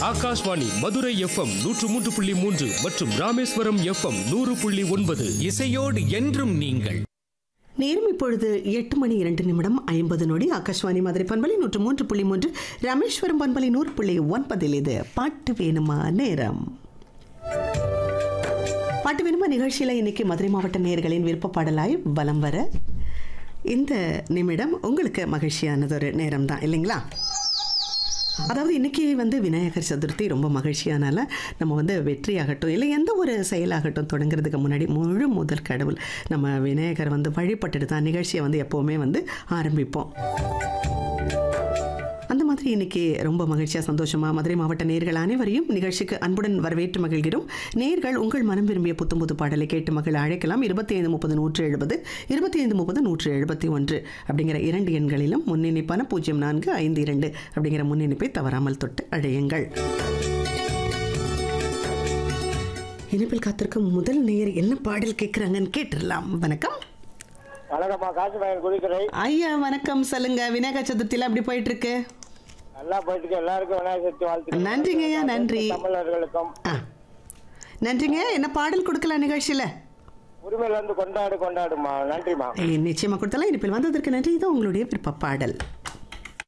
Akashvani Madurai FM நூற்று மூன்று புள்ளி மூன்று மற்றும் ராமேஸ்வரம் எஃப்எம் நூறு புள்ளி ஒன்பது இசையோடு என்றும் நீங்கள் நேரம் இப்பொழுது எட்டு மணி இரண்டு நிமிடம் ஐம்பது நொடி ஆகாஷ்வாணி மதுரை பண்பலை நூற்று மூன்று புள்ளி மூன்று ராமேஸ்வரம் பண்பலை நூறு புள்ளி ஒன்பதில் இது பாட்டு வேணுமா நேரம் பாட்டு வேணுமா நிகழ்ச்சியில் இன்னைக்கு மதுரை மாவட்ட நேயர்களின் விருப்ப பாடலாய் வலம் வர இந்த நிமிடம் உங்களுக்கு மகிழ்ச்சியானதொரு நேரம் தான் இல்லைங்களா அதாவது இன்னைக்கு வந்து விநாயகர் சதுர்த்தி ரொம்ப மகிழ்ச்சியானால நம்ம வந்து வெற்றியாகட்டும் இல்லை எந்த ஒரு செயலாகட்டும் தொடங்குறதுக்கு முன்னாடி முழு முதல் கடவுள் நம்ம விநாயகர் வந்து வழிபட்டுட்டு தான் நிகழ்ச்சியை வந்து எப்போவுமே வந்து ஆரம்பிப்போம் அந்த மாதிரி இன்னைக்கு ரொம்ப மகிழ்ச்சியாக சந்தோஷமா மதுரை மாவட்ட நேர்கள் அனைவரையும் நிகழ்ச்சிக்கு அன்புடன் வரவேற்று மகிழ்கிறோம் நேர்கள் உங்கள் மனம் விரும்பிய புத்தம் புது பாடலை கேட்டு மகள் அழைக்கலாம் இருபத்தி ஐந்து முப்பது நூற்று எழுபது இருபத்தி ஐந்து முப்பது நூற்று எழுபத்தி ஒன்று அப்படிங்கிற இரண்டு எண்களிலும் முன்னிணைப்பான பூஜ்ஜியம் நான்கு ஐந்து இரண்டு அப்படிங்கிற முன்னிணைப்பை தவறாமல் தொட்டு அழையுங்கள் இனிப்பில் காத்திருக்கும் முதல் நேயர் என்ன பாடல் கேட்குறாங்கன்னு கேட்டுடலாம் வணக்கம் வணக்கம்மா காசு பையன் குடித்துறை ஐயா வணக்கம் சொல்லுங்க விநாயகர் சதுர்த்தியில் அப்படி போயிட்டு இருக்கு நல்லா போயிட்டு இருக்கு. எல்லாருக்கும் விநாயகர் சதுர்த்தி வாழ்த்து நன்றிங்க ஐயா நன்றி தமிழர்களுக்கும் ஆ நன்றிங்க என்ன பாடல் கொடுக்கலாம் நிகழ்ச்சியில் உரிமையில இருந்து கொண்டாடு கொண்டாடுமா நன்றிமா நிச்சயமாக கொடுத்தலாம் இனிப்பில் வந்ததற்கு நன்றி இது உங்களுடைய விருப்ப பாடல்